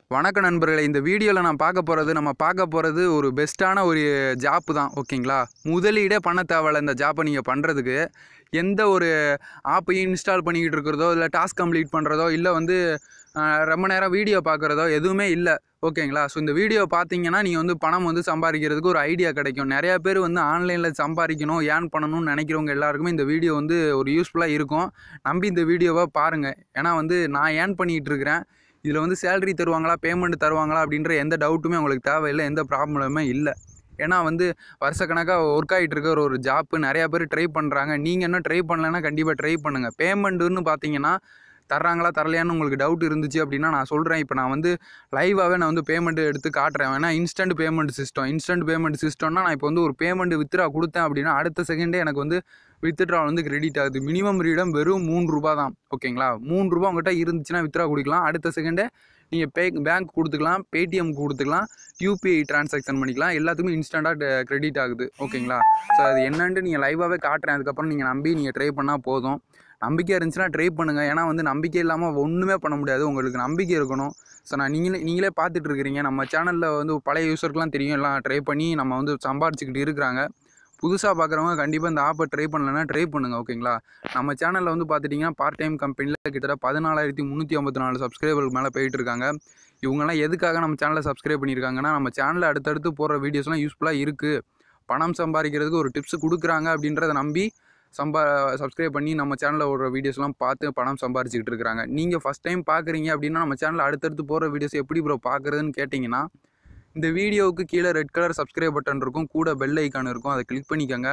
வணக்கம் நண்பர்களே இந்த வீடியோவில் நான் பார்க்க போகிறது நம்ம பார்க்க போகிறது ஒரு பெஸ்ட்டான ஒரு ஜாப்பு தான் ஓகேங்களா முதலீடே பண்ண தேவையில்ல இந்த ஜாப்பை நீங்கள் பண்ணுறதுக்கு எந்த ஒரு ஆப்பையும் இன்ஸ்டால் பண்ணிக்கிட்டு இருக்கிறதோ இல்லை டாஸ்க் கம்ப்ளீட் பண்ணுறதோ இல்லை வந்து ஆஹ், ரொம்ப நேரம் வீடியோ பார்க்குறதோ எதுவுமே இல்லை ஓகேங்களா ஸோ இந்த வீடியோ பார்த்தீங்கன்னா நீங்கள் வந்து பணம் வந்து சம்பாதிக்கிறதுக்கு ஒரு ஐடியா கிடைக்கும் நிறையா பேர் வந்து ஆன்லைனில் சம்பாதிக்கணும் ஏர்ன் பண்ணணும்னு நினைக்கிறவங்க எல்லாருக்குமே இந்த வீடியோ வந்து ஒரு யூஸ்ஃபுல்லாக இருக்கும் நம்பி இந்த வீடியோவை பாருங்கள் ஏன்னா வந்து நான் ஏர்ன் பண்ணிகிட்டு இருக்கிறேன் இதில் வந்து சேலரி தருவாங்களா பேமெண்ட் தருவாங்களா அப்படின்ற எந்த டவுட்டுமே உங்களுக்கு தேவையில்லை எந்த ப்ராப்ளமுமே இல்லை ஏன்னா வந்து வருஷக்கணக்காக ஒர்க் ஆகிட்டு இருக்க ஒரு ஒரு ஜாப்பு நிறையா பேர் ட்ரை பண்ணுறாங்க நீங்கள் என்ன ட்ரை பண்ணலைன்னா கண்டிப்பாக ட்ரை பண்ணுங்கள் பேமெண்ட்டுன்னு பார்த்தீங்கன்னா தர்றாங்களா தரலையான்னு உங்களுக்கு டவுட் இருந்துச்சு அப்படின்னா நான் சொல்கிறேன் இப்போ நான் வந்து லைவாகவே நான் வந்து பேமெண்ட் எடுத்து காட்டுறேன் ஏன்னா instant payment system instant payment சிஸ்டம்னா நான் இப்போ வந்து ஒரு பேமெண்ட் வித்ரா கொடுத்தேன் அப்படின்னா அடுத்த செகண்டே எனக்கு வந்து வித்ட்ரா வந்து கிரெடிட் ஆகுது மினிமம் ரீடம் வெறும் மூணு ரூபா தான் ஓகேங்களா மூணு ரூபா உங்கள்கிட்ட இருந்துச்சுன்னா வித்ரா குடிக்கலாம் அடுத்த செகண்டே நீங்கள் பே பேங்க் கொடுத்துக்கலாம் பேடிஎம் கொடுத்துக்கலாம் யூபிஐ டிரான்சாக்ஷன் பண்ணிக்கலாம் எல்லாத்துக்குமே இன்ஸ்டண்ட்டாக கிரெடிட் ஆகுது ஓகேங்களா ஸோ அது என்னன்ட்டு நீங்கள் லைவாகவே காட்டுறேன் அதுக்கப்புறம் நீங்கள் நம்பி நீங்கள் ட்ரை பண்ணால் போதும் நம்பிக்கை இருந்துச்சுன்னா ட்ரை பண்ணுங்கள் ஏன்னா வந்து நம்பிக்கை இல்லாமல் ஒன்றுமே பண்ண முடியாது உங்களுக்கு நம்பிக்கை இருக்கணும் ஸோ நான் நீங்களே நீங்களே பார்த்துட்டு இருக்கிறீங்க நம்ம சேனலில் வந்து பழைய யூஸருக்குலாம் தெரியும் எல்லாம் ட்ரை பண்ணி நம்ம வந்து சம்பாரிச்சுக்கிட்டு இருக்கிறாங்க புதுசாக பார்க்குறவங்க கண்டிப்பாக இந்த ஆப்பை ட்ரை பண்ணலைன்னா ட்ரை பண்ணுங்கள் ஓகேங்களா நம்ம சேனலில் வந்து பார்த்துட்டிங்கன்னா பார்ட் டைம் கம்பெனியில் கிட்டத்தட்ட பதினாலாயிரத்தி முந்நூற்றி ஐம்பத்தி நாலு சப்ஸ்கிரைபருக்கு மேலே போயிட்டு இருக்காங்க இவங்கெல்லாம் எதுக்காக நம்ம சேனலை சப்ஸ்கிரைப் பண்ணியிருக்காங்கன்னா நம்ம சேனலில் அடுத்தடுத்து போடுற வீடியோஸ்லாம் யூஸ்ஃபுல்லாக இருக்குது பணம் சம்பாதிக்கிறதுக்கு ஒரு டிப்ஸ் கொடுக்குறாங்க அப்படின்றத நம்பி சம்பா சப்ஸ்கிரைப் பண்ணி நம்ம சேனலில் ஒரு வீடியோஸ்லாம் பார்த்து பணம் சம்பாரிச்சிக்கிட்டு இருக்கிறாங்க நீங்கள் ஃபஸ்ட் டைம் பார்க்குறீங்க அப்படின்னா நம்ம சேனலில் அடுத்தடுத்து போகிற வீடியோஸ் எப்படி ப்ரோ பார்க்குறதுன்னு கேட்டிங்கன்னா இந்த வீடியோவுக்கு கீழே ரெட் கலர் சப்ஸ்கிரைப் பட்டன் இருக்கும் கூட பெல் ஐக்கான் இருக்கும் அதை கிளிக் பண்ணிக்கோங்க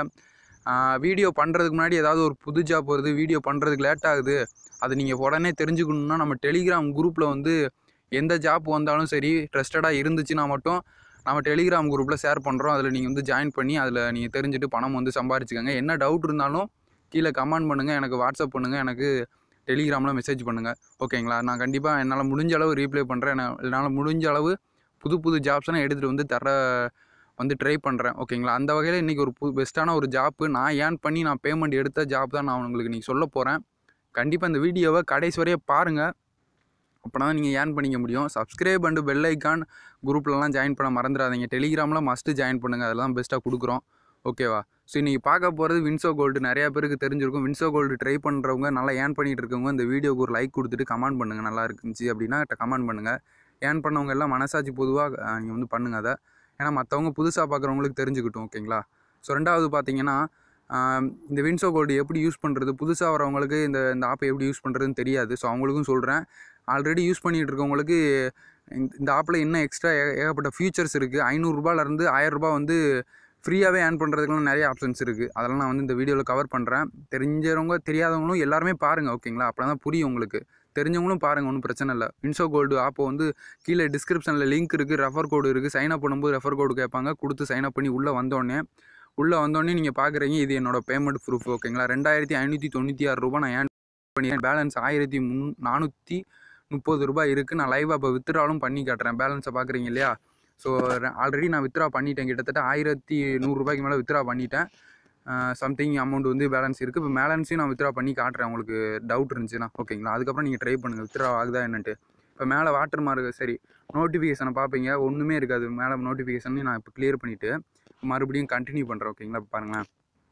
வீடியோ பண்ணுறதுக்கு முன்னாடி ஏதாவது ஒரு புது ஜாப் வருது வீடியோ பண்ணுறதுக்கு லேட் ஆகுது அது நீங்கள் உடனே தெரிஞ்சுக்கணுன்னா நம்ம டெலிகிராம் குரூப்பில் வந்து எந்த ஜாப் வந்தாலும் சரி ட்ரஸ்டடாக இருந்துச்சுன்னா மட்டும் நம்ம டெலிகிராம் குரூப்பில் ஷேர் பண்ணுறோம் அதில் நீங்கள் வந்து ஜாயின் பண்ணி அதில் நீங்கள் தெரிஞ்சுட்டு பணம் வந்து சம்பாரிச்சுக்கோங்க என்ன டவுட் இருந்தாலும் கீழே கமெண்ட் பண்ணுங்கள் எனக்கு வாட்ஸ்அப் பண்ணுங்கள் எனக்கு டெலிகிராமில் மெசேஜ் பண்ணுங்கள் ஓகேங்களா நான் கண்டிப்பாக என்னால் முடிஞ்ச அளவு ரீப்ளை பண்ணுறேன் என்னால் முடிஞ்ச அளவு புது புது ஜாப்ஸ்லாம் எடுத்துகிட்டு வந்து தர வந்து ட்ரை பண்ணுறேன் ஓகேங்களா அந்த வகையில் இன்றைக்கி ஒரு புது பெஸ்ட்டான ஒரு ஜாப்பு நான் ஏர்ன் பண்ணி நான் பேமெண்ட் எடுத்த ஜாப் தான் நான் உங்களுக்கு இன்றைக்கி சொல்ல போகிறேன் கண்டிப்பாக இந்த வீடியோவை கடைசி வரைய பாருங்கள் அப்போனா தான் நீங்கள் ஏர்ன் பண்ணிக்க முடியும் சப்ஸ்கிரைப் அண்டு பெல் ஐக்கான் குரூப்லலாம் ஜாயின் பண்ண மறந்துடாதீங்க டெலிகிராமில் மஸ்ட்டு ஜாயின் பண்ணுங்கள் அதெல்லாம் பெஸ்ட்டாக கொடுக்குறோம் ஓகேவா ஸோ இன்றைக்கி பார்க்க போகிறது வின்சோ கோல்டு நிறையா பேருக்கு தெரிஞ்சிருக்கும் வின்சோ கோல்டு ட்ரை பண்ணுறவங்க நல்லா ஏர்ன் பண்ணிட்டு இருக்கவங்க இந்த வீடியோக்கு ஒரு லைக் கொடுத்துட்டு கமெண்ட் பண்ணுங்கள் நல்லா இருந்துச்சு அப்படின்னா கமெண்ட் பண்ணுங்கள் ஏர்ன் பண்ணவங்க எல்லாம் மனசாட்சி பொதுவாக நீங்கள் வந்து பண்ணுங்கள் அதை ஏன்னா மற்றவங்க புதுசாக பார்க்குறவங்களுக்கு தெரிஞ்சுக்கிட்டும் ஓகேங்களா ஸோ ரெண்டாவது பார்த்தீங்கன்னா ஆஹ் இந்த வின்சோ கோல்டு எப்படி யூஸ் பண்ணுறது புதுசாக வரவங்களுக்கு இந்த இந்த ஆப்பை எப்படி யூஸ் பண்ணுறதுன்னு தெரியாது ஸோ அவங்களுக்கும் சொல்கிறேன் ஆல்ரெடி யூஸ் பண்ணிகிட்டு இருக்கவங்களுக்கு இந்த- இந்த ஆப்பில் என்ன எக்ஸ்ட்ரா ஏகப்பட்ட ஃபியூச்சர்ஸ் இருக்குது ஐநூறுரூபாலேருந்து ஆயிரரூபா வந்து ஃப்ரீயாகவே ஏர்ன் பண்ணுறதுக்குலாம் நிறைய ஆப்ஷன்ஸ் இருக்குது அதெல்லாம் நான் வந்து இந்த வீடியோவில் கவர் பண்ணுறேன் தெரிஞ்சவங்க தெரியாதவங்களும் எல்லாருமே பாருங்கள் ஓகேங்களா அப்போ தான் புரியும் உங்களுக்கு தெரிஞ்சவங்களும் பாருங்கள் ஒன்றும் பிரச்சனை இல்லை இன்சோ கோல்டு ஆப்போ வந்து கீழே டிஸ்கிரிப்ஷனில் லிங்க் இருக்குது ரெஃபர் கோடு இருக்குது சைன் அப் பண்ணும்போது ரெஃபர் கோடு கேட்பாங்க கொடுத்து சைன் அப் பண்ணி உள்ளே வந்தோடனே உள்ளே வந்தோடனே நீங்கள் பார்க்குறீங்க இது என்னோட பேமெண்ட் ப்ரூஃப் ஓகேங்களா ரெண்டாயிரத்தி ஐநூற்றி தொண்ணூற்றி ஆறு ரூபா நான் ஏன் பண்ணிட்டேன் பேலன்ஸ் ஆயிரத்தி முன் நானூற்றி முப்பது ரூபாய் இருக்குது நான் லைவாக இப்போ வித்ட்ராலும் பண்ணி காட்டுறேன் பேலன்ஸை பார்க்குறீங்க இல்லையா ஸோ ஆல்ரெடி நான் வித்ட்ரா பண்ணிட்டேன் கிட்டத்தட்ட ஆயிரத்தி நூறுரூபாய்க்கு மேலே வித்ட்ரா பண்ணிட்டேன் சம்திங் அமௌண்ட் வந்து பேலன்ஸ் இருக்குது இப்போ பேலன்ஸையும் நான் வித்ட்ரா பண்ணி காட்டுறேன் உங்களுக்கு டவுட் இருந்துச்சுன்னா ஓகேங்களா அதுக்கப்புறம் நீங்கள் ட்ரை பண்ணுங்கள் வித்ட்ரா ஆகுதா என்னன்ட்டு இப்போ மேலே வாட்டர் மார்க் சரி நோட்டிஃபிகேஷனை பார்ப்பீங்க ஒன்றுமே இருக்காது மேலே நோட்டிஃபிகேஷன் நான் இப்போ க்ளியர் பண்ணிவிட்டு மறுபடியும் கண்டினியூ பண்ணுறேன் ஓகேங்களா இப்போ பாருங்களேன்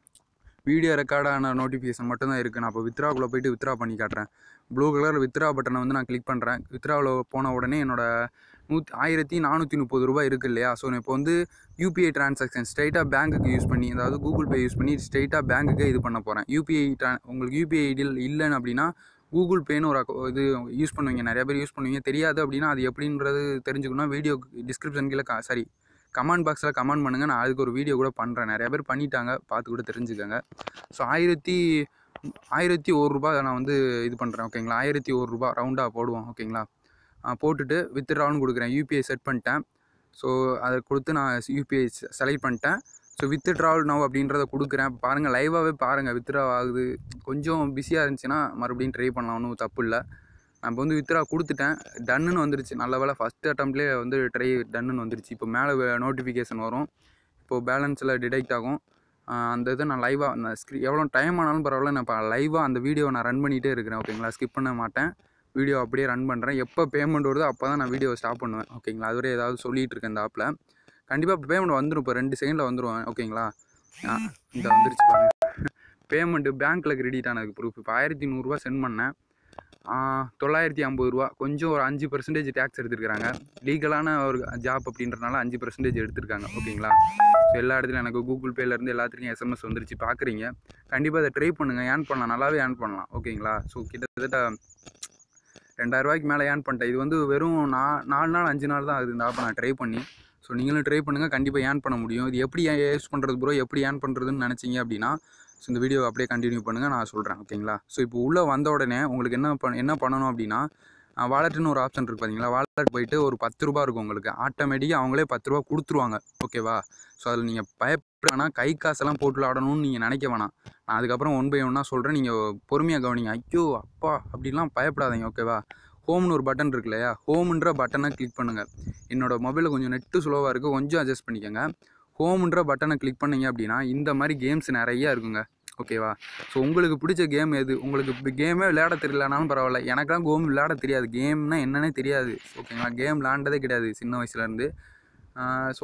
வீடியோ ரெக்கார்டான நோட்டிஃபிகேஷன் மட்டும்தான் இருக்குது நான் இப்போ வித்ராக்குள்ளே போயிட்டு வித்ரா பண்ணி காட்டுறேன் ப்ளூ கலர் வித்ரா பட்டனை வந்து நான் கிளிக் பண்ணுறேன் வித்ராவில் போன உடனே என்னோட நூற்றி ஆயிரத்தி நானூற்றி முப்பது ரூபாய் இருக்குது இல்லையா ஸோ நான் இப்போ வந்து யூபிஐ டிரான்சாக்ஷன் ஸ்ட்ரைட்டாக பேங்க்குக்கு யூஸ் பண்ணி அதாவது கூகுள் பே யூஸ் பண்ணி ஸ்ட்ரைட்டாக பேங்க்குக்கே இது பண்ண போகிறேன் யூபிஐ ட்ரா உங்களுக்கு யூபிஐ ஐடியில் இல்லைன்னு அப்படின்னா கூகுள் பேன்னு ஒரு account- இது யூஸ் பண்ணுவீங்க நிறைய பேர் யூஸ் பண்ணுவீங்க தெரியாது அப்படின்னா அது எப்படின்றது தெரிஞ்சுக்கணும் வீடியோ டிஸ்கிரிப்ஷன் கீழே க- சாரி கமெண்ட் பாக்ஸில் கமெண்ட் பண்ணுங்கள் நான் அதுக்கு ஒரு வீடியோ கூட பண்ணுறேன் நிறைய பேர் பண்ணிட்டாங்க பார்த்து கூட தெரிஞ்சுக்கோங்க ஸோ ஆயிரத்தி ஆயிரத்தி ஒரு ரூபா நான் வந்து இது பண்ணுறேன் ஓகேங்களா ஆயிரத்தி ஒரு ரூபா ரவுண்டாக போடுவோம் ஓகேங்களா ஆ, போட்டுட்டு வித்ட்ரால்னு கொடுக்குறேன் யூபிஐ செட் பண்ணிட்டேன் ஸோ அதை கொடுத்து நான் யூபிஐ செலக்ட் பண்ணிட்டேன் ஸோ வித்ட்ராவல் நவ் அப்படின்றத கொடுக்குறேன் பாருங்கள் லைவாகவே பாருங்கள் வித்ட்ரா ஆகுது கொஞ்சம் பிஸியாக இருந்துச்சுன்னா மறுபடியும் ட்ரை பண்ணலாம் ஒன்றும் தப்பு இல்லை நான் இப்போ வந்து வித்ட்ரா கொடுத்துட்டேன் டன்னுன்னு வந்துருச்சு நல்ல வேலை ஃபஸ்ட் அட்டம்ப்ட்லேயே வந்து ட்ரை டன்னுன்னு வந்துருச்சு இப்போ மேலே நோட்டிஃபிகேஷன் வரும் இப்போது பேலன்ஸில் டிடெக்ட் ஆகும் ஆஹ் அந்த இதை நான் லைவாக நான் ஸ்க்ரீ எவ்வளோ டைம் ஆனாலும் பரவாயில்ல நான் இப்போ லைவாக அந்த வீடியோவை நான் ரன் பண்ணிகிட்டே இருக்கிறேன் ஓகேங்களா ஸ்கிப் பண்ண மாட்டேன் வீடியோ அப்படியே ரன் பண்ணுறேன் எப்போ பேமெண்ட் வருதோ அப்போ தான் நான் வீடியோ ஸ்டாப் பண்ணுவேன் ஓகேங்களா அதுவரை ஏதாவது சொல்லிகிட்டு இருக்கேன் இந்த ஆப்பில் கண்டிப்பாக பேமெண்ட் வந்துடும் இப்போ ரெண்டு செகண்டில் வந்துடும் ஓகேங்களா ஆ இந்த வந்துருச்சு பாருங்க பேமெண்ட்டு பேங்க்கில் கிரெடிட் ஆனதுக்கு ப்ரூஃப் இப்போ ஆயிரத்தி நூறுரூவா சென்ட் பண்ணேன் ஆ, தொள்ளாயிரத்தி ஐம்பது ரூபா கொஞ்சம் ஒரு அஞ்சு பர்சன்டேஜ் டேக்ஸ் எடுத்துருக்காங்க லீகலான ஒரு ஜாப் அப்படின்றனால அஞ்சு பர்சன்டேஜ் எடுத்திருக்காங்க ஓகேங்களா ஸோ எல்லா இடத்துலையும் எனக்கு கூகுள் பேலேருந்து எல்லாத்துலேயும் எஸ்எம்எஸ் வந்துருச்சு பார்க்குறீங்க கண்டிப்பாக அதை ட்ரை பண்ணுங்கள் ஏர்ன் பண்ணலாம் நல்லாவே ஏர்ன் பண்ணலாம் ஓகேங்களா ஸோ கிட்டத்தட்ட ரெண்டாயிரம் ரூபாய்க்கு மேலே ஏர்ன் பண்ணிட்டேன் இது வந்து வெறும் நா நாலு நாள் அஞ்சு நாள் தான் ஆகுது இந்த ஆப்பை நான் ட்ரை பண்ணி ஸோ நீங்களும் ட்ரை பண்ணுங்கள் கண்டிப்பாக ஏர்ன் பண்ண முடியும் இது எப்படி யூஸ் பண்ணுறது ப்ரோ எப்படி ஏர்ன் பண்ணுறதுன்னு நினச்சிங்க அப்படின்னா ஸோ இந்த வீடியோ அப்படியே கண்டினியூ பண்ணுங்கள் நான் சொல்கிறேன் ஓகேங்களா ஸோ இப்போ உள்ளே வந்த உடனே உங்களுக்கு என்ன பண்ண என்ன பண்ணணும் அப்படின்னா வாலெட்டுன்னு ஒரு ஆப்ஷன் இருக்குது பார்த்தீங்களா வாலெட் போயிட்டு ஒரு பத்து ரூபா இருக்கும் உங்களுக்கு ஆட்டோமேட்டிக்காக அவங்களே பத்து ரூபா கொடுத்துருவாங்க ஓகேவா ஸோ அதில் நீங்கள் பயப்பட வேணாம் கை காசெல்லாம் போட்டு விளாடணும்னு நீங்கள் நினைக்க வேணாம் நான் அதுக்கப்புறம் ஒன் பை ஒன்னாக சொல்கிறேன் நீங்கள் பொறுமையாக கவனிங்க ஐயோ அப்பா அப்படிலாம் பயப்படாதீங்க ஓகேவா ஹோம்னு ஒரு பட்டன் இருக்கு இல்லையா ஹோம்ன்ற பட்டனை கிளிக் பண்ணுங்கள் என்னோட மொபைலில் கொஞ்சம் நெட்டு ஸ்லோவாக இருக்குது கொஞ்சம் அட்ஜஸ்ட் பண்ணிக்கோங்க ஹோம்ன்ற பட்டனை கிளிக் பண்ணீங்க அப்படின்னா இந்த மாதிரி கேம்ஸ் நிறையா இருக்குங்க ஓகேவா ஸோ உங்களுக்கு பிடிச்ச கேம் எது உங்களுக்கு இப்போ கேமே விளையாட தெரியலனாலும் பரவாயில்ல எனக்கெல்லாம் கேம் விளையாட தெரியாது கேம்னா என்னன்னே தெரியாது ஓகேங்களா கேம் விளையாண்டதே கிடையாது சின்ன வயசுலேருந்து ஸோ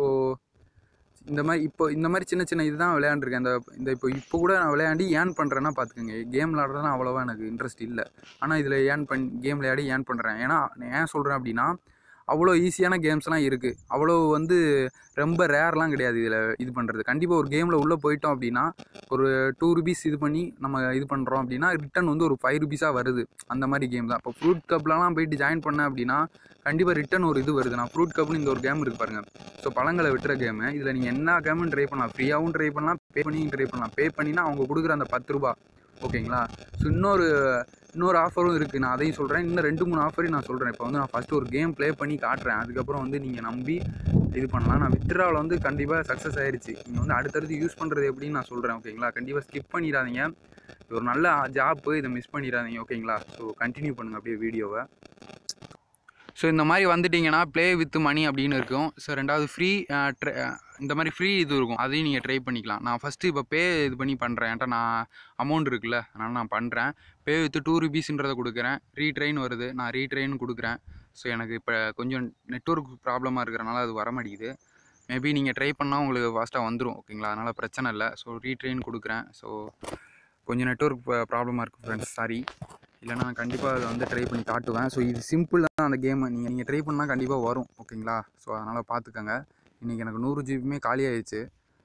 இந்த மாதிரி இப்போ இந்த மாதிரி சின்ன சின்ன இதுதான் விளையாண்டுருக்கேன் இந்த இந்த இப்போ இப்போ கூட நான் விளையாடி ஏர்ன் பண்ணுறேன்னா பார்த்துக்கோங்க கேம் விளையாடுறதுலாம் அவ்வளோவா எனக்கு இன்ட்ரெஸ்ட் இல்லை ஆனால் இதில் ஏர்ன் பண் கேம் விளையாடி ஏர்ன் பண்ணுறேன் ஏன்னா நான் ஏன் சொல்கிறேன் அப்படின்னா அவ்வளோ ஈஸியான கேம்ஸ்லாம் இருக்குது அவ்வளோ வந்து ரொம்ப ரேர்லாம் கிடையாது இதில் இது பண்ணுறது கண்டிப்பாக ஒரு கேமில் உள்ளே போயிட்டோம் அப்படின்னா ஒரு டூ ருபீஸ் இது பண்ணி நம்ம இது பண்ணுறோம் அப்படின்னா ரிட்டன் வந்து ஒரு ஃபைவ் ருபீஸாக வருது அந்த மாதிரி கேம் தான் இப்போ ஃப்ரூட் கப்லலாம் போயிட்டு ஜாயின் பண்ணேன் அப்படின்னா கண்டிப்பாக ரிட்டன் ஒரு இது வருது நான் ஃப்ரூட் கப்னு இந்த ஒரு கேம் இருக்குது பாருங்கள் ஸோ பழங்களை விட்டுற கேமு இதில் நீங்கள் என்ன கேமும் ட்ரை பண்ணலாம் ஃப்ரீயாகவும் ட்ரை பண்ணலாம் பே பண்ணியும் ட்ரை பண்ணலாம் பே பண்ணினா அவங்க கொடுக்குற அந்த பத்து ரூபா ஓகேங்களா ஸோ இன்னொரு இன்னொரு ஆஃபரும் இருக்குது நான் அதையும் சொல்கிறேன் இன்னும் ரெண்டு மூணு ஆஃபரையும் நான் சொல்கிறேன் இப்போ வந்து நான் ஃபஸ்ட்டு ஒரு கேம் ப்ளே பண்ணி காட்டுறேன் அதுக்கப்புறம் வந்து நீங்கள் நம்பி இது பண்ணலாம் நான் வித்ராவில் வந்து கண்டிப்பாக சக்ஸஸ் ஆயிருச்சு நீங்கள் வந்து அடுத்தடுத்து யூஸ் பண்ணுறது எப்படின்னு நான் சொல்கிறேன் ஓகேங்களா கண்டிப்பாக ஸ்கிப் பண்ணிடாதீங்க இது ஒரு நல்ல ஜாப்பு இதை மிஸ் பண்ணிடாதீங்க ஓகேங்களா ஸோ கண்டினியூ பண்ணுங்கள் அப்படியே வீடியோவை ஸோ இந்த மாதிரி வந்துட்டிங்கன்னா ப்ளே வித் மணி அப்படின்னு இருக்கும் ஸோ ரெண்டாவது ஃப்ரீ இந்த மாதிரி ஃப்ரீ இது இருக்கும் அதையும் நீங்கள் ட்ரை பண்ணிக்கலாம் நான் ஃபஸ்ட்டு இப்போ பே இது பண்ணி பண்ணுறேன் ஏன்ட்டா நான் அமௌண்ட் இருக்குல்ல அதனால் நான் பண்ணுறேன் பே வித் டூ ருபீஸ்ன்றதை கொடுக்குறேன் ரீட்ரெயின் வருது நான் ரீட்ரெயின் கொடுக்குறேன் ஸோ எனக்கு இப்போ கொஞ்சம் நெட்ஒர்க் ப்ராப்ளமாக இருக்கிறனால அது வர மாட்டேங்குது மேபி நீங்கள் ட்ரை பண்ணால் உங்களுக்கு ஃபாஸ்ட்டாக வந்துடும் ஓகேங்களா அதனால் பிரச்சனை இல்லை ஸோ ரீட்ரெயின் கொடுக்குறேன் ஸோ கொஞ்சம் நெட்ஒர்க் ப்ராப்ளமாக இருக்குது ஃப்ரெண்ட்ஸ் சாரி இல்லைனா நான் கண்டிப்பாக அதை வந்து ட்ரை பண்ணி காட்டுவேன் ஸோ இது சிம்பிள் தான் அந்த கேமை நீங்கள் நீங்கள் ட்ரை பண்ணால் கண்டிப்பாக வரும் ஓகேங்களா ஸோ அதனால் பார்த்துக்கங்க இன்றைக்கி எனக்கு நூறு ஜிபியுமே காலி ஆயிடுச்சு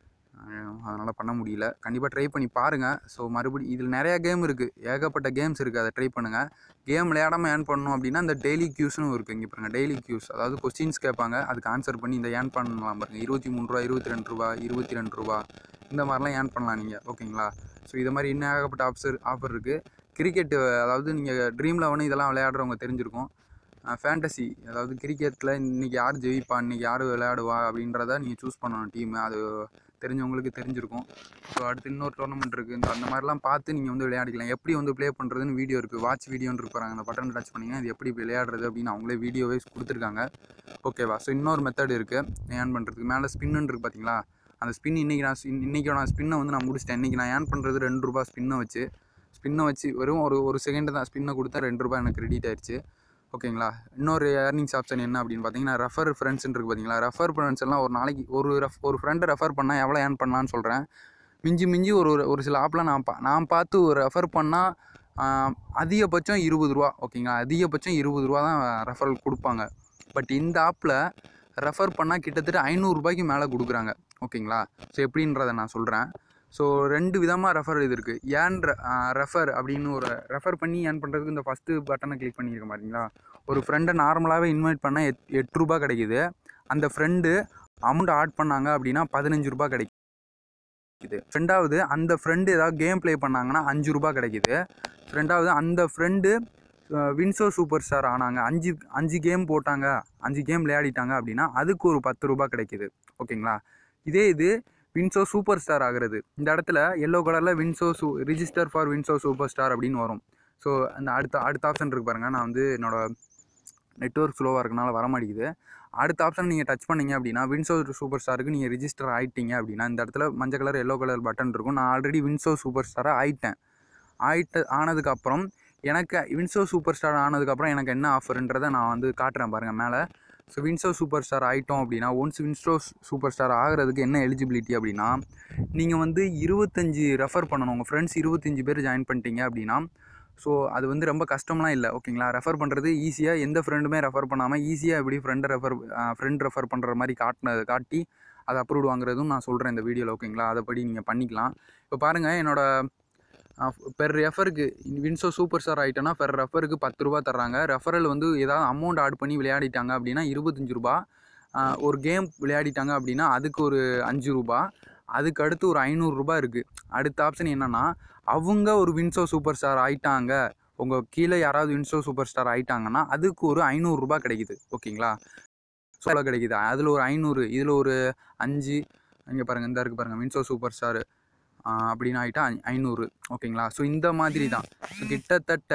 அதனால் பண்ண முடியல கண்டிப்பாக ட்ரை பண்ணி பாருங்கள் ஸோ மறுபடி இதில் நிறையா கேம் இருக்குது ஏகப்பட்ட கேம்ஸ் இருக்குது அதை ட்ரை பண்ணுங்கள் கேம் விளையாடாமல் ஏர்ன் பண்ணணும் அப்படின்னா இந்த டெய்லி க்யூஸ்னு இருக்குது இங்கே பாருங்கள் டெய்லி க்யூஸ் அதாவது கொஸ்டின்ஸ் கேட்பாங்க அதுக்கு ஆன்சர் பண்ணி இந்த ஏர்ன் பண்ணலாம் பாருங்கள் இருபத்தி மூணு ரூபா இருபத்தி ரெண்டு ரூபா இருபத்தி ரெண்டு ரூபா இந்த மாதிரிலாம் ஏர்ன் பண்ணலாம் நீங்கள் ஓகேங்களா ஸோ இது மாதிரி இன்னும் ஏகப்பட்ட ஆப்ஷர் ஆஃபர் இருக்குது கிரிக்கெட்டு அதாவது நீங்கள் ட்ரீம் லெவனு இதெல்லாம் விளையாடுறவங்க தெரிஞ்சிருக்கும் ஃபேண்டசி அதாவது கிரிக்கெட்டில் இன்றைக்கி யார் ஜெயிப்பா இன்றைக்கி யார் விளையாடுவா அப்படின்றத நீங்கள் சூஸ் பண்ணணும் டீமு அது தெரிஞ்சவங்களுக்கு தெரிஞ்சிருக்கும் ஸோ அடுத்து இன்னொரு டோர்னமெண்ட் இருக்குது இந்த அந்த மாதிரிலாம் பார்த்து நீங்கள் வந்து விளையாடிக்கலாம் எப்படி வந்து ப்ளே பண்ணுறதுன்னு வீடியோ இருக்குது வாட்ச் வீடியோன்னு இருக்கு பாருங்க அந்த பட்டன் டச் பண்ணிங்கன்னா இது எப்படி விளையாடுறது அப்படின்னு அவங்களே வீடியோவே கொடுத்துருக்காங்க ஓகேவா ஸோ இன்னொரு மெத்தட் இருக்குது ஏர்ன் பண்ணுறதுக்கு மேலே ஸ்பின்னு இருக்குது பார்த்தீங்களா அந்த ஸ்பின் இன்றைக்கி நான் இன்றைக்கி நான் ஸ்பின்னை வந்து நான் முடிச்சிட்டேன் இன்றைக்கி நான் ஏர்ன் பண்ணுறது ரெண்டு ரூபா ஸ்பின்னை வச்சு ஸ்பின்னை வச்சு வெறும் ஒரு ஒரு செகண்டு தான் ஸ்பின்னை கொடுத்தா ரெண்டு ரூபாய் எனக்கு கிரெடிட் ஆயிடுச்சு ஓகேங்களா இன்னொரு ஏர்னிங்ஸ் ஆப்ஷன் என்ன அப்படின்னு பார்த்தீங்கன்னா ரெஃபர் ஃப்ரெண்ட்ஸ்னு இருக்குது பார்த்தீங்களா ரெஃபர் ஃப்ரெண்ட்ஸ் எல்லாம் ஒரு நாளைக்கு ஒரு ரெஃப் ஒரு ஃப்ரெண்டை ரெஃபர் பண்ணால் எவ்வளோ ஏர்ன் பண்ணலான்னு சொல்கிறேன் மிஞ்சி மிஞ்சி ஒரு ஒரு சில ஆப்பில் நான் பா நான் பார்த்து ஒரு ரெஃபர் பண்ணால் அதிகபட்சம் இருபது ரூபா ஓகேங்களா அதிகபட்சம் இருபது ரூபா தான் ரெஃபரல் கொடுப்பாங்க பட் இந்த ஆப்பில் ரெஃபர் பண்ணால் கிட்டத்தட்ட ஐநூறுரூபாய்க்கு மேலே கொடுக்குறாங்க ஓகேங்களா ஸோ எப்படின்றத நான் சொல்கிறேன் ஸோ ரெண்டு விதமாக ரெஃபர் இது இருக்குது ஏன் ரெஃபர் அப்படின்னு ஒரு ரெஃபர் பண்ணி ஏன் பண்ணுறதுக்கு இந்த ஃபஸ்ட்டு பட்டனை கிளிக் பண்ணியிருக்க மாதிரிங்களா ஒரு ஃப்ரெண்டை நார்மலாகவே இன்வைட் பண்ணால் எட் எட்டு ரூபா கிடைக்குது அந்த ஃப்ரெண்டு அமௌண்ட் ஆட் பண்ணாங்க அப்படின்னா பதினஞ்சு ரூபா கிடைக்குது ரெண்டாவது அந்த ஃப்ரெண்டு ஏதாவது கேம் ப்ளே பண்ணாங்கன்னா அஞ்சு ரூபா கிடைக்குது ரெண்டாவது அந்த ஃப்ரெண்டு வின்சோ சூப்பர் ஸ்டார் ஆனாங்க அஞ்சு அஞ்சு கேம் போட்டாங்க அஞ்சு கேம் விளையாடிட்டாங்க அப்படின்னா அதுக்கு ஒரு பத்து ரூபா கிடைக்குது ஓகேங்களா இதே இது வின்சோ சூப்பர் ஸ்டார் ஆகிறது இந்த இடத்துல எல்லோ கலரில் வின்சோ சூ register for WinZO super star அப்படின்னு வரும் ஸோ அந்த அடுத்த அடுத்த ஆப்ஷன் இருக்கு பாருங்க நான் வந்து என்னோட நெட்ஒர்க் ஸ்லோவாக இருக்கனால வர மாட்டேங்குது அடுத்த ஆப்ஷன் நீங்கள் டச் பண்ணீங்க அப்படின்னா வின்சோ சூப்பர் ஸ்டாருக்கு நீங்கள் ரிஜிஸ்டர் ஆகிட்டீங்க அப்படின்னா இந்த இடத்துல மஞ்சள் கலர் எல்லோ கலர் பட்டன் இருக்கும் நான் ஆல்ரெடி வின்சோ சூப்பர் ஸ்டாராக ஆயிட்டேன் ஆயிட்ட ஆனதுக்கப்புறம் எனக்கு வின்சோ சூப்பர் ஸ்டார் ஆனதுக்கப்புறம் எனக்கு என்ன ஆஃபர்ன்றதை நான் வந்து காட்டுறேன் பாருங்கள் மேலே ஸோ வின்சோ சூப்பர் ஸ்டார் ஆகிட்டோம் அப்படின்னா ஒன்ஸ் வின்சோ சூப்பர் ஸ்டார் ஆகிறதுக்கு என்ன எலிஜிபிலிட்டி அப்படின்னா நீங்கள் வந்து இருபத்தஞ்சி ரெஃபர் பண்ணணும் உங்கள் ஃப்ரெண்ட்ஸ் இருபத்தஞ்சி பேர் ஜாயின் பண்ணிட்டீங்க அப்படின்னா ஸோ அது வந்து ரொம்ப கஷ்டம்லாம் இல்லை ஓகேங்களா ரெஃபர் பண்ணுறது ஈஸியாக எந்த ஃப்ரெண்டுமே ரெஃபர் பண்ணாமல் ஈஸியாக எப்படி ஃப்ரெண்டை ரெஃபர் ஃப்ரெண்ட் ரெஃபர் பண்ணுற மாதிரி காட்டினது காட்டி அதை அப்ரூவ் வாங்குறதும் நான் சொல்கிறேன் இந்த வீடியோவில் ஓகேங்களா அதைப்படி நீங்கள் பண்ணிக்கலாம் இப்போ பாருங்கள் என்னோடய பெர் ரெஃபருக்கு வின்சோ சூப்பர் ஸ்டார் ஆகிட்டோன்னா பெர் ரெஃபருக்கு பத்து ரூபா தர்றாங்க ரெஃபரல் வந்து ஏதாவது அமௌண்ட் ஆட் பண்ணி விளையாடிட்டாங்க அப்படின்னா இருபத்தஞ்சி ரூபா ஆஹ் ஒரு கேம் விளையாடிட்டாங்க அப்படின்னா அதுக்கு ஒரு அஞ்சு ரூபா அதுக்கு அடுத்து ஒரு ஐநூறுரூபா இருக்குது அடுத்த ஆப்ஷன் என்னென்னா அவங்க ஒரு வின்சோ சூப்பர் ஸ்டார் ஆயிட்டாங்க உங்கள் கீழே யாராவது வின்சோ சூப்பர் ஸ்டார் ஆயிட்டாங்கன்னா அதுக்கு ஒரு ஐநூறுரூபா கிடைக்குது ஓகேங்களா ஸோ அவ்வளோ கிடைக்குது அதில் ஒரு ஐநூறு இதில் ஒரு அஞ்சு இங்கே பாருங்கள் இந்த இருக்குது பாருங்கள் வின்சோ சூப்பர் ஸ்டார் அப்படின்னு ஆகிட்டா ஐநூறு ஓகேங்களா ஸோ இந்த மாதிரி தான் ஸோ கிட்டத்தட்ட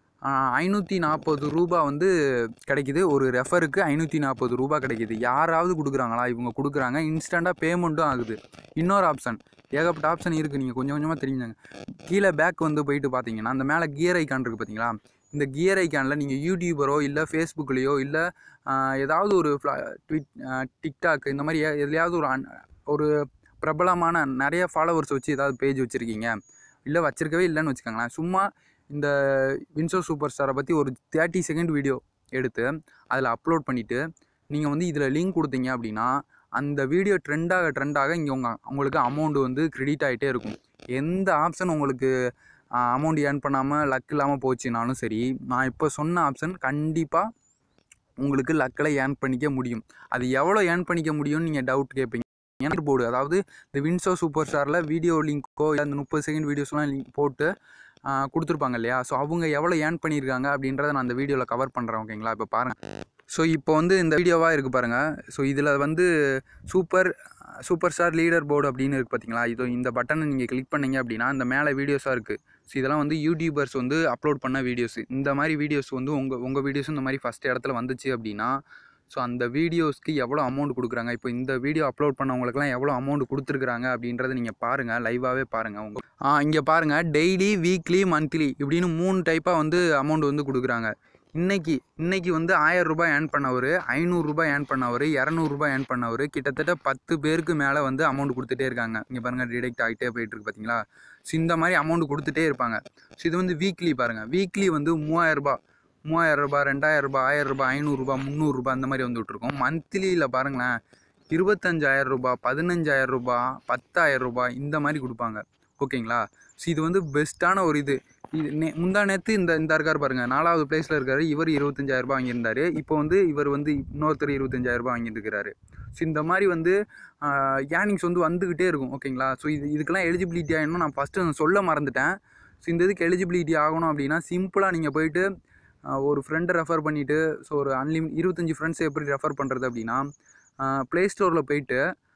ஐநூற்றி நாற்பது ரூபா வந்து கிடைக்குது ஒரு ரெஃபருக்கு ஐநூற்றி நாற்பது ரூபா கிடைக்குது யாராவது கொடுக்குறாங்களா இவங்க கொடுக்குறாங்க இன்ஸ்டண்ட்டாக பேமெண்ட்டும் ஆகுது இன்னொரு ஆப்ஷன் ஏகப்பட்ட ஆப்ஷன் இருக்குது நீங்கள் கொஞ்சம் கொஞ்சமாக தெரிஞ்சுங்க கீழே பேக் வந்து போயிட்டு பார்த்தீங்கன்னா அந்த மேலே கியர் ஐக்கான் இருக்குது பார்த்தீங்களா இந்த கியர் ஐக்கானில் நீங்கள் யூடியூபரோ இல்லை ஃபேஸ்புக்லேயோ இல்லை ஏதாவது ஒரு ட்விட் டிக்டாக் இந்த மாதிரி எ- எதுலையாவது ஒரு அன் ஒரு பிரபலமான நிறைய ஃபாலோவர்ஸ் வச்சு ஏதாவது பேஜ் வச்சுருக்கீங்க இல்லை வச்சிருக்கவே இல்லைன்னு வச்சுக்கோங்களேன் சும்மா இந்த வின்சோ சூப்பர் ஸ்டாரை பற்றி ஒரு தேர்ட்டி செகண்ட் வீடியோ எடுத்து அதில் அப்லோட் பண்ணிவிட்டு நீங்கள் வந்து இதில் லிங்க் கொடுத்தீங்க அப்படின்னா அந்த வீடியோ ட்ரெண்டாக ட்ரெண்டாக இங்கே உங்கள் உங்களுக்கு அமௌண்ட் வந்து கிரெடிட் ஆகிட்டே இருக்கும் எந்த ஆப்ஷன் உங்களுக்கு அமௌண்ட் ஏர்ன் பண்ணாமல் லக் இல்லாமல் போச்சுனாலும் சரி நான் இப்போ சொன்ன ஆப்ஷன் கண்டிப்பாக உங்களுக்கு லக்கில் ஏர்ன் பண்ணிக்க முடியும் அது எவ்வளோ ஏர்ன் பண்ணிக்க முடியும்னு நீங்கள் டவுட் கேட்பீங்க எனக்கு போர்டு அதாவது இந்த வின்சோ சூப்பர் ஸ்டாரில் வீடியோ லிங்க்கோ இல்லை அந்த முப்பது செகண்ட் வீடியோஸ்லாம் லிங்க் போட்டு ஆ, கொடுத்துருப்பாங்க இல்லையா ஸோ அவங்க எவ்வளோ ஏர்ன் பண்ணியிருக்காங்க அப்படின்றத நான் அந்த வீடியோவில் கவர் பண்ணுறேன் ஓகேங்களா இப்போ பாருங்கள் ஸோ இப்போ வந்து இந்த வீடியோவாக இருக்குது பாருங்கள் ஸோ இதில் வந்து super super star leader board அப்படின்னு இருக்குது பார்த்தீங்களா இது இந்த பட்டனை நீங்கள் கிளிக் பண்ணீங்க அப்படின்னா இந்த மேலே வீடியோஸாக இருக்குது ஸோ இதெல்லாம் வந்து யூடியூபர்ஸ் வந்து அப்லோட் பண்ண வீடியோஸ் இந்த மாதிரி வீடியோஸ் வந்து உங்கள் உங்கள் வீடியோஸ் இந்த மாதிரி ஃபஸ்ட் இடத்துல வந்துச்சு அப்படின்னா ஸோ அந்த வீடியோஸ்க்கு எவ்வளோ அமௌண்ட் கொடுக்குறாங்க இப்போ இந்த வீடியோ அப்லோட் பண்ணவங்களுக்குலாம் எவ்வளோ அமௌண்ட் கொடுத்துருக்குறாங்க அப்படின்றத நீங்கள் பாருங்கள் லைவாகவே பாருங்கள் உங்கள் இங்கே பாருங்கள் டெய்லி வீக்லி மந்த்லி இப்படின்னு மூணு டைப்பாக வந்து அமௌண்ட் வந்து கொடுக்குறாங்க இன்னைக்கு இன்னைக்கு வந்து ஆயிரம் ரூபாய் ஏர்ன் பண்ணவர் ஐநூறுரூபா ஏர்ன் பண்ணவர் இரநூறுபா ஏர்ன் பண்ணவர் கிட்டத்தட்ட பத்து பேருக்கு மேலே வந்து அமௌண்ட் கொடுத்துட்டே இருக்காங்க இங்கே பாருங்கள் டிடெக்ட் ஆகிட்டே போயிட்டு இருக்கு பார்த்தீங்களா ஸோ இந்த மாதிரி அமௌண்ட் கொடுத்துட்டே இருப்பாங்க ஸோ இது வந்து வீக்லி பாருங்கள் வீக்லி வந்து மூவாயிரரூபா மூவாயிரம் ரூபாய் ரெண்டாயிரம் ரூபாய் ஆயிரம் ரூபாய் ஐநூறுரூபா முந்நூறுரூபா அந்த மாதிரி வந்துட்டு இருக்கும் மந்த்லியில் பாருங்களேன் இருபத்தஞ்சாயிரம் ரூபாய் பதினஞ்சாயிரம் ரூபாய் பத்தாயிரம் ரூபாய் இந்த மாதிரி கொடுப்பாங்க ஓகேங்களா ஸோ இது வந்து பெஸ்ட்டான ஒரு இது இது நே முந்தா நேற்று இந்த இந்த இருக்கார் பாருங்க நாலாவது பிளேஸில் இருக்காரு இவர் இருபத்தஞ்சாயிரம் ரூபாய் வாங்கியிருந்தாரு இப்போ வந்து இவர் வந்து இன்னொருத்தர் இருபத்தஞ்சாயிரம் ரூபாய் வாங்கிட்டு இருக்கிறாரு ஸோ இந்த மாதிரி வந்து ஏர்னிங்ஸ் வந்து வந்துக்கிட்டே இருக்கும் ஓகேங்களா ஸோ இது இதுக்கெல்லாம் எலிஜிபிலிட்டி ஆகணும் நான் ஃபஸ்ட்டு சொல்ல மறந்துட்டேன் ஸோ இந்த இதுக்கு எலிஜிபிலிட்டி ஆகணும் அப்படின்னா சிம்பிளாக நீங்கள் போயிட்டு ஆஹ் ஒரு ஃப்ரெண்டை ரெஃபர் பண்ணிவிட்டு ஸோ ஒரு அன்லிம் இருபத்தஞ்சி ஃப்ரெண்ட்ஸை எப்படி ரெஃபர் பண்ணுறது அப்படின்னா ப்ளே ஸ்டோரில் போயிட்டு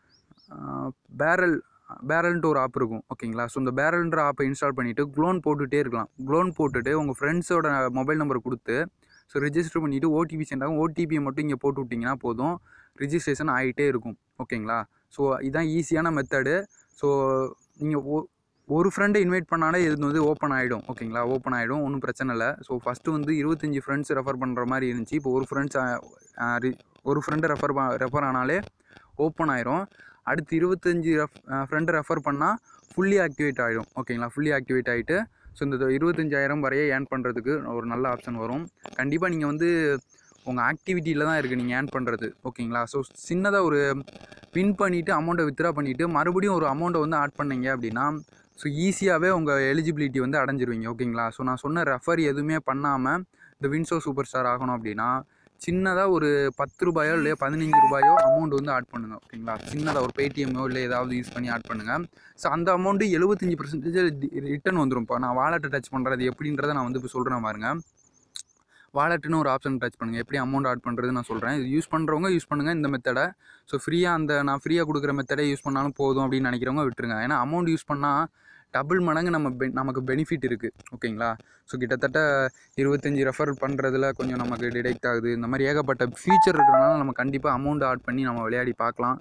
பேரல் பேரல்ன்ட்டு ஒரு ஆப் இருக்கும் ஓகேங்களா ஸோ இந்த பேரல்ன்ற ஆப்பை இன்ஸ்டால் பண்ணிவிட்டு க்ளோன் போட்டுகிட்டே இருக்கலாம் க்ளோன் போட்டுட்டு உங்கள் ஃப்ரெண்ட்ஸோட மொபைல் நம்பர் கொடுத்து ஸோ ரெஜிஸ்டர் பண்ணிவிட்டு ஓடிபி சென்ட் ஆகும் ஓடிபியை மட்டும் இங்கே போட்டு விட்டிங்கன்னா போதும் ரிஜிஸ்ட்ரேஷன் ஆகிட்டே இருக்கும் ஓகேங்களா ஸோ இதான் ஈஸியான மெத்தடு ஸோ நீங்கள் ஓ ஒரு ஃப்ரெண்டை இன்வைட் பண்ணாலே இது வந்து ஓப்பன் ஆகிடும் ஓகேங்களா ஓப்பன் ஆகிடும் ஒன்றும் பிரச்சனை இல்லை ஸோ ஃபஸ்ட்டு வந்து இருபத்தஞ்சி ஃப்ரெண்ட்ஸ் ரெஃபர் பண்ணுற மாதிரி இருந்துச்சு இப்போ ஒரு ஃப்ரெண்ட்ஸ் ஒரு ஃப்ரெண்டை ரெஃபர் ரெஃபர் ஆனாலே ஓப்பன் ஆயிரும் அடுத்து இருபத்தஞ்சி ரெஃப் ஃப்ரெண்டை ரெஃபர் பண்ணால் ஃபுல்லி ஆக்டிவேட் ஆகிடும் ஓகேங்களா ஃபுல்லி ஆக்டிவேட் ஆகிட்டு ஸோ இந்த இருபத்தஞ்சாயிரம் வரைய ஏர்ன் பண்ணுறதுக்கு ஒரு நல்ல ஆப்ஷன் வரும் கண்டிப்பாக நீங்கள் வந்து உங்கள் ஆக்டிவிட்டியில் தான் இருக்குது நீங்கள் ஏர்ன் பண்ணுறது ஓகேங்களா ஸோ சின்னதாக ஒரு வின் பண்ணிவிட்டு அமௌண்ட்டை வித்ட்ரா பண்ணிவிட்டு மறுபடியும் ஒரு அமௌண்ட்டை வந்து ஆட் பண்ணீங்க அப்படின்னா ஸோ ஈஸியாகவே உங்கள் எலிஜிபிலிட்டி வந்து அடைஞ்சிருவீங்க ஓகேங்களா ஸோ நான் சொன்ன ரெஃபர் எதுவுமே பண்ணாமல் இந்த வின்சோ சூப்பர் ஸ்டார் ஆகணும் அப்படின்னா சின்னதாக ஒரு பத்து ரூபாயோ இல்லை பதினஞ்சு ரூபாயோ அமௌண்ட் வந்து ஆட் பண்ணுங்கள் ஓகேங்களா சின்னதாக ஒரு பேடிஎம்மோ இல்லை ஏதாவது யூஸ் பண்ணி ஆட் பண்ணுங்கள் ஸோ அந்த அமௌண்ட்டு எழுபத்தஞ்சி பர்சன்டேஜ் ரிட்டர்ன் வந்துடும் இப்போ நான் வாலெட்டை டச் பண்ணுறது எப்படின்றத நான் வந்து இப்போ சொல்கிறேன் பாருங்க வாலெட்டுன்னு ஒரு ஆப்ஷன் டச் பண்ணுங்கள் எப்படி அமௌண்ட் ஆட் பண்ணுறது நான் சொல்கிறேன் இது யூஸ் பண்ணுறவங்க யூஸ் பண்ணுங்கள் இந்த மெத்தடை ஸோ ஃப்ரீயாக அந்த நான் ஃப்ரீயாக கொடுக்குற மெத்தடை யூஸ் பண்ணாலும் போதும் அப்படின்னு நினைக்கிறவங்க விட்டுருங்க ஏன்னா அமௌண்ட் யூஸ் பண்ணால் டபுள் மடங்கு நம்ம பெ நமக்கு பெனிஃபிட் இருக்குது ஓகேங்களா ஸோ கிட்டத்தட்ட இருபத்தஞ்சி ரெஃபர் பண்ணுறதுல கொஞ்சம் நமக்கு டிடெக்ட் ஆகுது இந்த மாதிரி ஏகப்பட்ட ஃபீச்சர் இருக்கிறனால நம்ம கண்டிப்பாக அமௌண்ட் ஆட் பண்ணி நம்ம விளையாடி பார்க்கலாம்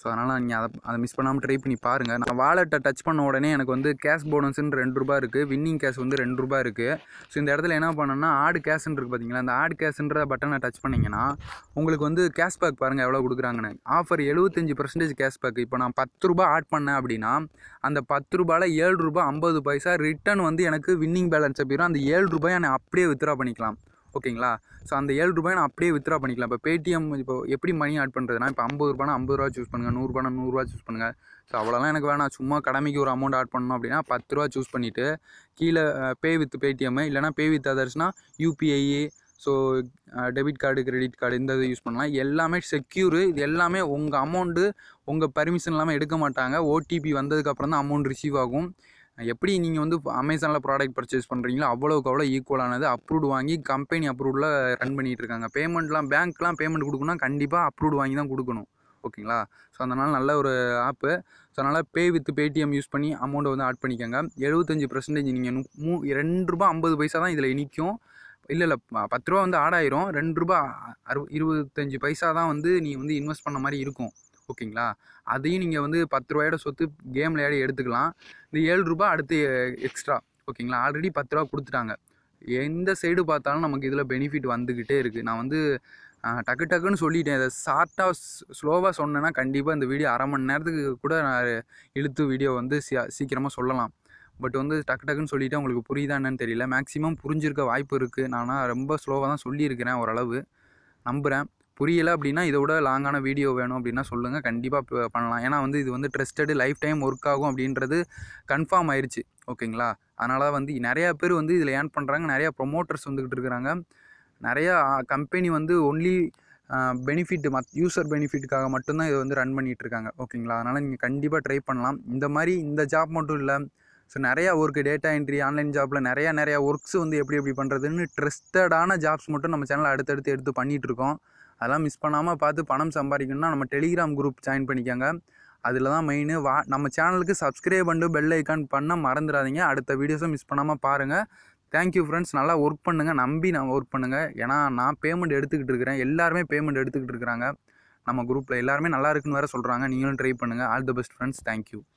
ஸோ அதனால் நீங்கள் அதை அதை மிஸ் பண்ணாமல் ட்ரை பண்ணி பாருங்கள் நான் வாலெட்டை டச் பண்ண உடனே எனக்கு வந்து கேஷ் போனஸ்ன்னு ரெண்டு ரூபா இருக்குது வின்னிங் கேஷ் வந்து ரெண்டு ரூபா இருக்குது ஸோ இந்த இடத்துல என்ன பண்ணணும்னா ஆடு கேஷ்ன்னு இருக்குது பார்த்தீங்களா அந்த ஆடு கேஷ்ன்ற பட்டனை டச் பண்ணிங்கன்னா உங்களுக்கு வந்து கேஷ்பேக் பாருங்கள் எவ்வளோ கொடுக்குறாங்கன்னு ஆஃபர் எழுபத்தஞ்சி பர்சன்டேஜ் கேஷ்பேக் இப்போ நான் பத்து ரூபா ஆட் பண்ணேன் அப்படின்னா அந்த பத்து ரூபாயில் ஏழு ரூபா ஐம்பது பைசா ரிட்டர்ன் வந்து எனக்கு வின்னிங் பேலன்ஸ் போயிடும் அந்த ஏழு ரூபாயை நான் அப்படியே வித்ரா பண்ணிக்கலாம் ஓகேங்களா ஸோ அந்த ஏழு ரூபாய் நான் அப்படியே வித்ரா பண்ணிக்கலாம் இப்போ பேடிஎம் இப்போ எப்படி மணி ஆட் பண்ணுறதுனா இப்போ ஐம்பது ரூபானா ஐம்பது ரூபா சூஸ் பண்ணுங்கள் நூறுரூபானா நூறுரூவா சூஸ் பண்ணுங்கள் ஸோ அவ்வளோலாம் எனக்கு வேணாம் சும்மா கடமைக்கு ஒரு அமௌண்ட் ஆட் பண்ணணும் அப்படின்னா பத்து ரூபா சூஸ் பண்ணிவிட்டு கீழே பே வித் பேடிஎம் இல்லைனா பே வித் அதர்ஸ்னால் UPI so debit card credit card இந்த இது யூஸ் பண்ணலாம் எல்லாமே செக்யூரு இது எல்லாமே உங்கள் அமௌண்ட்டு உங்கள் பர்மிஷன் இல்லாமல் எடுக்க மாட்டாங்க ஓடிபி வந்ததுக்கப்புறம் தான் அமௌண்ட் ரிசீவ் ஆகும் எப்படி நீங்கள் வந்து அமேசானில் ப்ராடக்ட் பர்ச்சேஸ் பண்ணுறீங்களோ அவ்வளோக்கு அவ்வளோ ஈக்குவலானது அப்ரூவ்டு வாங்கி கம்பெனி அப்ரூவ்டில் ரன் பண்ணிகிட்டு இருக்காங்க பேமெண்ட்லாம் பேங்க்லாம் பேமெண்ட் கொடுக்கணும்னா கண்டிப்பாக அப்ரூவ்டு வாங்கி தான் கொடுக்கணும் ஓகேங்களா ஸோ அதனால் நல்ல ஒரு ஆப்பு ஸோ அதனால் பே வித் பேடிஎம் யூஸ் பண்ணி அமௌண்ட்டை வந்து ஆட் பண்ணிக்கோங்க எழுபத்தஞ்சி பர்சன்டேஜ் நீங்கள் மூ ரெண்டு ரூபா ஐம்பது பைசா தான் இதில் இனிக்கும் இல்லை இல்லை ப- பத்து ரூபா வந்து ஆட் ஆயிரும் ரெண்டு ரூபா அறு இருபத்தஞ்சி பைசா தான் வந்து நீங்கள் வந்து இன்வெஸ்ட் பண்ண மாதிரி இருக்கும் ஓகேங்களா அதையும் நீங்கள் வந்து பத்து ரூபாயோட சொத்து கேம் விளையாடி எடுத்துக்கலாம் இந்த ஏழு ரூபா அடுத்து எக்ஸ்ட்ரா ஓகேங்களா ஆல்ரெடி பத்து ரூபா கொடுத்துட்டாங்க எந்த சைடு பார்த்தாலும் நமக்கு இதில் பெனிஃபிட் வந்துக்கிட்டே இருக்குது நான் வந்து ஆஹ், டக்கு டக்குன்னு சொல்லிட்டேன் இதை ஷார்ட்டாக ஸ்லோவாக சொன்னேன்னா கண்டிப்பாக இந்த வீடியோ அரை மணி நேரத்துக்கு கூட நான் இழுத்து வீடியோ வந்து சீக்கிரமாக சொல்லலாம் பட் வந்து டக்கு டக்குன்னு சொல்லிவிட்டு உங்களுக்கு புரியுதா என்னன்னு தெரியல மேக்ஸிமம் புரிஞ்சிருக்க வாய்ப்பு இருக்குது நானா ரொம்ப ஸ்லோவாக தான் சொல்லியிருக்கிறேன் ஓரளவு நம்புகிறேன் புரியலை அப்படின்னா இதை விட லாங்கான வீடியோ வேணும் அப்படின்னா சொல்லுங்கள் கண்டிப்பாக பண்ணலாம் ஏன்னா வந்து இது வந்து ட்ரஸ்டடு லைஃப் டைம் ஒர்க் ஆகும் அப்படின்றது கன்ஃபார்ம் ஆயிருச்சு ஓகேங்களா அதனால வந்து நிறையா பேர் வந்து இதில் ஏர்ன் பண்ணுறாங்க நிறையா ப்ரொமோட்டர்ஸ் வந்துக்கிட்டு இருக்கிறாங்க நிறையா கம்பெனி வந்து ஒன்லி பெனிஃபிட் மத் யூசர் பெனிஃபிட்டுக்காக மட்டும்தான் இதை வந்து ரன் பண்ணிகிட்டு இருக்காங்க ஓகேங்களா அதனால் நீங்கள் கண்டிப்பாக ட்ரை பண்ணலாம் இந்த மாதிரி இந்த ஜாப் மட்டும் இல்லை ஸோ நிறையா ஒர்க்கு டேட்டா என்ட்ரி ஆன்லைன் ஜாப்பில் நிறையா நிறையா ஒர்க்ஸ் வந்து எப்படி எப்படி பண்ணுறதுன்னு ட்ரஸ்டடான ஜாப்ஸ் மட்டும் நம்ம சேனலில் அடுத்தடுத்து எடுத்து பண்ணிகிட்டு இருக்கோம் அதெல்லாம் மிஸ் பண்ணாமல் பார்த்து பணம் சம்பாதிக்கணும்னா நம்ம டெலிகிராம் குரூப் ஜாயின் பண்ணிக்கோங்க அதில் தான் மெயின் வா நம்ம சேனலுக்கு சப்ஸ்கிரைப் பண்ணிட்டு பெல் ஐக்கான் பண்ண மறந்துடாதீங்க அடுத்த வீடியோஸும் மிஸ் பண்ணாமல் பாருங்கள் தேங்க்யூ ஃப்ரெண்ட்ஸ் நல்லா ஒர்க் பண்ணுங்கள் நம்பி நான் ஒர்க் பண்ணுங்கள் ஏன்னா நான் பேமெண்ட் எடுத்துக்கிட்டு இருக்கிறேன் எல்லாருமே பேமெண்ட் எடுத்துக்கிட்டு இருக்கிறாங்க நம்ம குரூப்பில் எல்லாருமே நல்லா இருக்குன்னு வேறு சொல்கிறாங்க நீங்களும் ட்ரை பண்ணுங்கள் all the best friends thank you